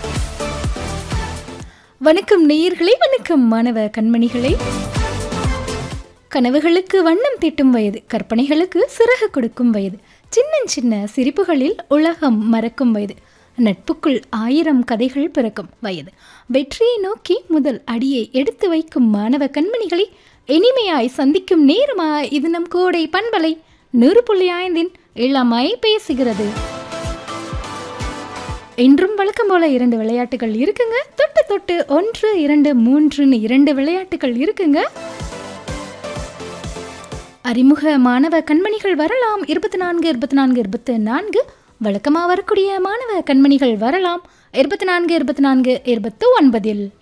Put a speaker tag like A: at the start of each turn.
A: வணக்கம் நேயர்களே வணக்கம் மாணவ கண்மணிகளே கனவுகளுக்கு வண்ணம் தீட்டும் வயது கற்பனைகளுக்கு சிறகு கொடுக்கும் வயது சின்ன சின்ன சிரிப்புகளில் உலகம் மறக்கும் வயது நட்புக்குள் ஆயிரம் கதைகள் பிறக்கும் வயது வெற்றியை நோக்கி முதல் அடியை எடுத்து வைக்கும் மாணவ கண்மணிகளை இனிமையாய் சந்திக்கும் நேரமா இது நம் கோடை பண்பலை நூறு புள்ளி ஐந்தின் இளமாய் பேசுகிறது இன்றும் வழக்கம் போல இரண்டு விளையாட்டுகள் இருக்குங்க தொட்டு தொட்டு ஒன்று இரண்டு மூன்றுன்னு இரண்டு விளையாட்டுகள் இருக்குங்க அறிமுக மாணவ கண்மணிகள் வரலாம் இருபத்தி நான்கு இருபத்தி நான்கு இருபத்தி நான்கு வழக்கமாக வரக்கூடிய மாணவ கண்மணிகள் வரலாம் இருபத்தி நான்கு இருபத்தி நான்கு இருபத்தி ஒன்பதில்